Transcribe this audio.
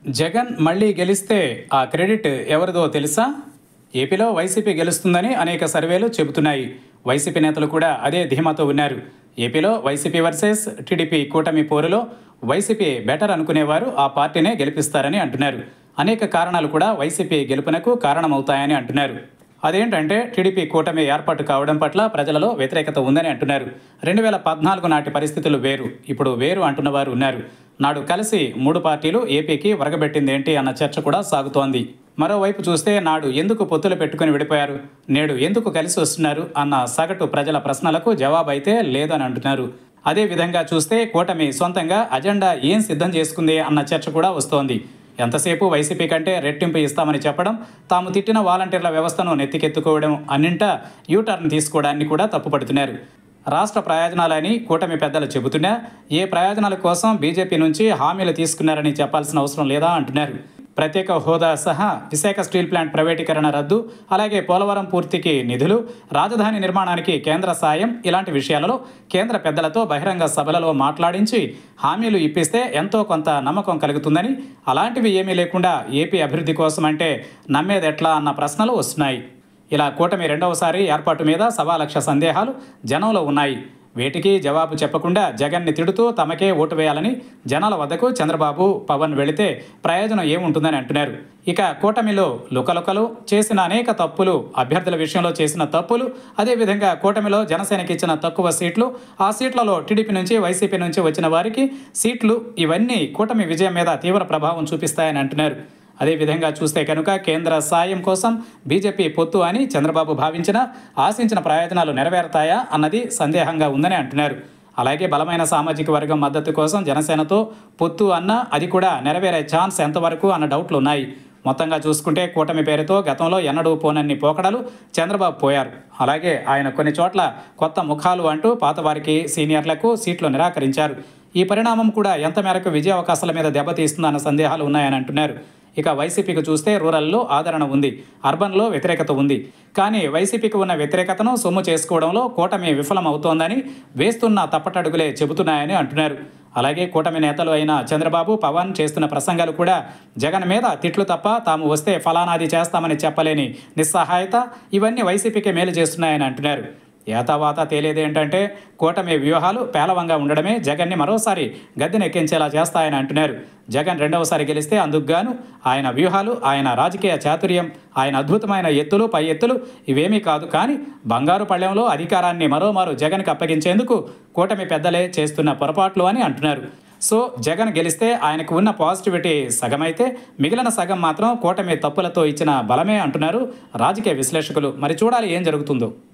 జగన్ మళ్ళీ గెలిస్తే ఆ క్రెడిట్ ఎవరిదో తెలుసా ఏపీలో వైసీపీ గెలుస్తుందని అనేక సర్వేలు చెబుతున్నాయి వైసీపీ నేతలు కూడా అదే ధీమాతో ఉన్నారు ఏపీలో వైసీపీ వర్సెస్ టీడీపీ కూటమి పోరులో వైసీపీ బెటర్ అనుకునేవారు ఆ పార్టీనే గెలిపిస్తారని అంటున్నారు అనేక కారణాలు కూడా వైసీపీ గెలుపునకు కారణమవుతాయని అంటున్నారు అదేంటంటే టీడీపీ కూటమి ఏర్పాటు కావడం పట్ల ప్రజలలో వ్యతిరేకత ఉందని అంటున్నారు రెండు వేల పద్నాలుగు నాటి పరిస్థితులు వేరు ఇప్పుడు వేరు అంటున్న వారు ఉన్నారు నాడు కలిసి మూడు పార్టీలు ఏపీకి వరగబెట్టింది ఏంటి అన్న చర్చ కూడా సాగుతోంది మరోవైపు చూస్తే నాడు ఎందుకు పొత్తులు పెట్టుకుని విడిపోయారు నేడు ఎందుకు కలిసి వస్తున్నారు అన్న సగటు ప్రజల ప్రశ్నలకు జవాబు అయితే లేదని అంటున్నారు అదే విధంగా చూస్తే కూటమి సొంతంగా అజెండా ఏం సిద్ధం చేసుకుంది అన్న చర్చ కూడా వస్తోంది ఎంతసేపు వైసీపీ కంటే రెట్టింపు ఇస్తామని చెప్పడం తాము తిట్టిన వాలంటీర్ల వ్యవస్థను నెత్తికెత్తుకోవడం అన్నింటా యూటర్న్ తీసుకోవడాన్ని కూడా తప్పుపడుతున్నారు రాష్ట్ర ప్రయోజనాలని కూటమి పెద్దలు చెబుతున్నా ఏ ప్రయోజనాల కోసం బీజేపీ నుంచి హామీలు తీసుకున్నారని చెప్పాల్సిన అవసరం లేదా అంటున్నారు ప్రత్యేక హోదా సహా విశాఖ స్టీల్ ప్లాంట్ ప్రైవేటీకరణ రద్దు అలాగే పోలవరం పూర్తికి నిధులు రాజధాని నిర్మాణానికి కేంద్ర సాయం ఇలాంటి విషయాలలో కేంద్ర పెద్దలతో బహిరంగ సభలలో మాట్లాడించి హామీలు ఇప్పిస్తే ఎంతో కొంత నమ్మకం కలుగుతుందని అలాంటివి ఏమీ లేకుండా ఏపీ అభివృద్ధి కోసం అంటే నమ్మేదెట్లా అన్న ప్రశ్నలు వస్తున్నాయి ఇలా కూటమి రెండవసారి ఏర్పాటు మీద సవా లక్ష సందేహాలు జనంలో ఉన్నాయి వేటికి జవాబు చెప్పకుండా జగన్ని తిడుతూ తమకే ఓటు వేయాలని జనాల వద్దకు చంద్రబాబు పవన్ వెళితే ప్రయోజనం ఏముంటుందని అంటున్నారు ఇక కూటమిలో లుకలుకలు చేసిన అనేక తప్పులు అభ్యర్థుల విషయంలో చేసిన తప్పులు అదేవిధంగా కూటమిలో జనసేనకి ఇచ్చిన తక్కువ సీట్లు ఆ సీట్లలో టీడీపీ నుంచి వైసీపీ నుంచి వచ్చిన వారికి సీట్లు ఇవన్నీ కూటమి విజయం మీద తీవ్ర ప్రభావం చూపిస్తాయని అంటున్నారు అదేవిధంగా చూస్తే కనుక కేంద్ర సాయం కోసం బీజేపీ పొత్తు అని చంద్రబాబు భావించిన ఆశించిన ప్రయోజనాలు నెరవేరుతాయా అన్నది సందేహంగా ఉందని అంటున్నారు అలాగే బలమైన సామాజిక వర్గం మద్దతు కోసం జనసేనతో పొత్తు అన్న అది కూడా నెరవేరే ఛాన్స్ ఎంతవరకు అన్న డౌట్లు ఉన్నాయి మొత్తంగా చూసుకుంటే కూటమి పేరుతో గతంలో ఎన్నడూ పోనన్ని పోకడలు చంద్రబాబు పోయారు అలాగే ఆయన కొన్ని చోట్ల కొత్త ముఖాలు అంటూ పాతవారికి సీనియర్లకు సీట్లు నిరాకరించారు ఈ పరిణామం కూడా ఎంత మేరకు విజయ అవకాశాల మీద దెబ్బతీస్తుందన్న సందేహాలు ఉన్నాయని అంటున్నారు ఇక వైసీపీకి చూస్తే రూరల్లో ఆదరణ ఉంది అర్బన్లో వ్యతిరేకత ఉంది కానీ వైసీపీకి ఉన్న వ్యతిరేకతను సొమ్ము చేసుకోవడంలో కూటమి విఫలమవుతోందని వేస్తున్న తప్పటడుగులే చెబుతున్నాయని అంటున్నారు అలాగే కూటమి నేతలు అయిన చంద్రబాబు పవన్ చేస్తున్న ప్రసంగాలు కూడా జగన్ మీద తిట్లు తప్ప తాము వస్తే ఫలానాది చేస్తామని చెప్పలేని నిస్సహాయత ఇవన్నీ వైసీపీకి మేలు చేస్తున్నాయని అంటున్నారు ఏతావాత తేలేదేంటంటే కూటమి వ్యూహాలు పేలవంగా ఉండడమే జగన్ని మరోసారి గద్దెనెక్కించేలా చేస్తాయని అంటున్నారు జగన్ రెండవసారి గెలిస్తే అందుకుగాను ఆయన వ్యూహాలు ఆయన రాజకీయ చాతుర్యం ఆయన అద్భుతమైన ఎత్తులు పై ఎత్తులు ఇవేమీ కాదు కానీ బంగారు పళ్ళెంలో అధికారాన్ని మరోమారు జగన్కి అప్పగించేందుకు కూటమి పెద్దలే చేస్తున్న పొరపాట్లు అని అంటున్నారు సో జగన్ గెలిస్తే ఆయనకు ఉన్న పాజిటివిటీ సగమైతే మిగిలిన సగం మాత్రం కూటమి తప్పులతో ఇచ్చిన బలమే అంటున్నారు రాజకీయ విశ్లేషకులు మరి చూడాలి ఏం జరుగుతుందో